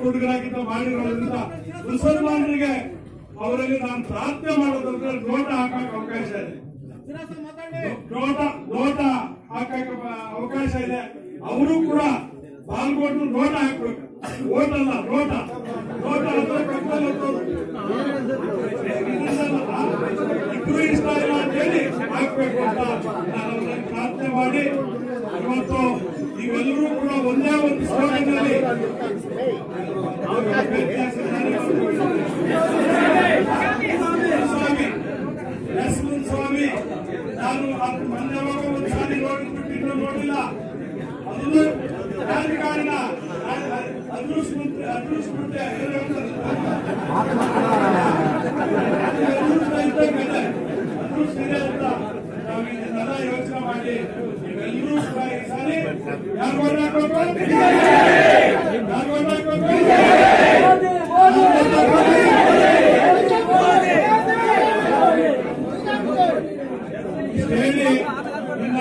ಹುಡುಗರಾಗಿದ್ದ ಮಾಡಿರೋದ್ರಿಂದ ಮುಸಲ್ಮಾನರಿಗೆ ಅವರಲ್ಲಿ ನಾನು ಪ್ರಾರ್ಥನೆ ಮಾಡೋದಂದ್ರೆ ನೋಟ ಹಾಕಕ್ಕೆ ಅವಕಾಶ ಇದೆ ನೋಟ ನೋಟ ಹಾಕಕ್ಕೆ ಅವಕಾಶ ಇದೆ ಅವರು ಕೂಡ ಪಾಲ್ಗೊಂಡು ನೋಟ ಹಾಕ್ಬೇಕು ಓಟ್ ಅಲ್ಲ ನೋಟ ನೋಟ ಅಂದ್ರೆ ಕತ್ತಲು ಹತ್ತೋದು. ಇಬ್ರು ಇಷ್ಟ ಇಲ್ಲ ಅಂತ ಹೇಳಿ ಹಾಕ್ಬೇಕು ಅಂತ ನಾನು ಅವ್ರನ್ನ ಪ್ರಾರ್ಥನೆ ಮಾಡಿ ಇವತ್ತು ನೀವೆಲ್ಲರೂ ಕೂಡ ಒಂದೇ ಒಂದು ಸ್ಲೋಗನ್ನಲ್ಲಿ ಸ್ವಾಮಿ ನರಸಿಂಹ ಸ್ವಾಮಿ ನಾನು ಅದು ಮೊನ್ನೆ ಯಾವಾಗ ಒಂದು ಸಾರಿ ನೋಡಿಬಿಟ್ಟಿದ್ದು ನೋಡಿಲ್ಲ ಅದನ್ನು ರಾಜಕಾರಣ ಅದೃಷ್ಟಮಂತ್ರಿ ಅದೃಷ್ಟಮಂತ್ರಿ ಅದೃಷ್ಟ ಇದ್ದಂಗೆ ಅದೃಷ್ಟ ಇದೆ ಅಂತ ನಾವು ಇದನ್ನೆಲ್ಲ ಯೋಚನೆ ಮಾಡಿ ನೀವೆಲ್ಲರೂ ಕೂಡ ಈ ಸಾರಿ ಯಾರು ಓಟ್ ಹಾಕ್ಬೇಕು ಯಾರು ಓಟ್ ಹಾಕ್ಬೇಕು ಹೇಳಿ ಇನ್ನ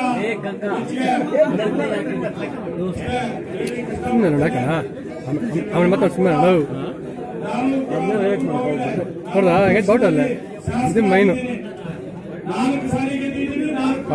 ಸುಮ್ಮನೆ ನೋಡಕ ಅವನ ಮಾತಾಡ್ ಸುಮ್ಮನೆ ನೋವು ನೋಡ್ದ ಹೇಗೆ ಡೌಟ್ ಅಲ್ಲ ಇದು ಮೈನು ನಾಲ್ಕು ಸಾರಿ ಗೆದ್ದಿದ್ದೀವಿ ನಾಲ್ಕು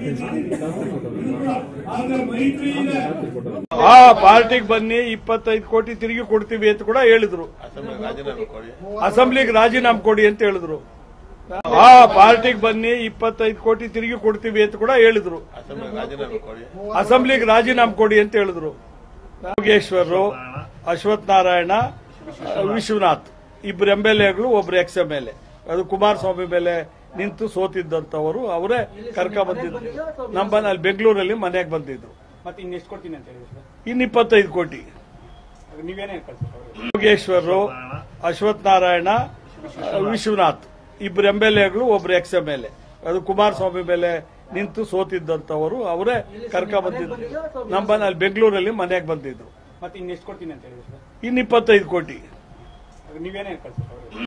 ಆದ್ರೆ ಮೈತ್ರಿ ಇದೆ ಆ ಪಾರ್ಟಿಗೆ ಬನ್ನಿ ಇಪ್ಪತ್ತೈದು ಕೋಟಿ ತಿರುಗಿ ಕೊಡ್ತೀವಿ ಅಂತ ಕೂಡ ಹೇಳಿದ್ರು ಅಸೆಂಬ್ಲಿಗೆ ರಾಜೀನಾಮೆ ಕೊಡಿ ಅಂತ ಹೇಳಿದ್ರು ಆ ಪಾರ್ಟಿಗೆ ಬನ್ನಿ ಇಪ್ಪತ್ತೈದು ಕೋಟಿ ತಿರುಗಿ ಕೊಡ್ತೀವಿ ಅಂತ ಕೂಡ ಹೇಳಿದ್ರು ಅಸೆಂಬ್ಲಿಗೆ ರಾಜೀನಾಮೆ ಕೊಡಿ ಅಂತ ಹೇಳಿದ್ರು ಯೋಗೇಶ್ವರರು ಅಶ್ವಥ್ ನಾರಾಯಣ ವಿಶ್ವನಾಥ್ ಇಬ್ರು ಎಂ ಎಲ್ ಎಗಳು ಒಬ್ರು ಎಕ್ಸ್ ಎಂ ಎಲ್ ಎ ಅದು ಕುಮಾರಸ್ವಾಮಿ ಮೇಲೆ ನಿಂತು ಸೋತಿದ್ದಂತವರು ಅವರೇ ಕರ್ಕ ಬಂದಿದ್ರು ನಮ್ಮ ಮನೆ- ಅಲ್ಲಿ ಬೆಂಗಳೂರಲ್ಲಿ ಮನೆಗೆ ಬಂದಿದ್ರು ಮತ್ತೆ ಇನ್ನೆಷ್ಟು ಕೊಡ್ತೀನಿ ಅಂತ ಹೇಳಿದ್ರು ಸರ್ ಇನ್ನು ಇಪ್ಪತ್ತೈದು ಕೋಟಿ ಅದು ನೀವೇನೇ ಕಳ್ಸಿದ್ರು ಯೋಗೇಶ್ವರರು ಅಶ್ವಥ್ ನಾರಾಯಣ ವಿಶ್ವನಾಥ್ ಇಬ್ರು ಎಂ ಎಲ್ ಎಗಳು ಒಬ್ರು ಎಕ್ಸ್ ಎಂ ಎಲ್ ಎ ಅದು ಕುಮಾರಸ್ವಾಮಿ ಮೇಲೆ ನಿಂತು ಸೋತಿದ್ದಂತವರು ಅವರೇ ಕರ್ಕ ಬಂದಿದ್ರು ನಮ್ಮ ಮನೆ- ಅಲ್ಲಿ ಬೆಂಗಳೂರಲ್ಲಿ ಮನೆಗೆ ಬಂದಿದ್ರು ಮತ್ತೆ ಇನ್ನೆಷ್ಟು ಕೊಡ್ತೀನಿ ಅಂತ ಹೇಳಿದ್ರು ಸರ್ ಇನ್ನು ಇಪ್ಪತ್ತೈದು ಕೋಟಿ ಅದು ನೀವೇನೇ ಕಳ್ಸಿದ್ರು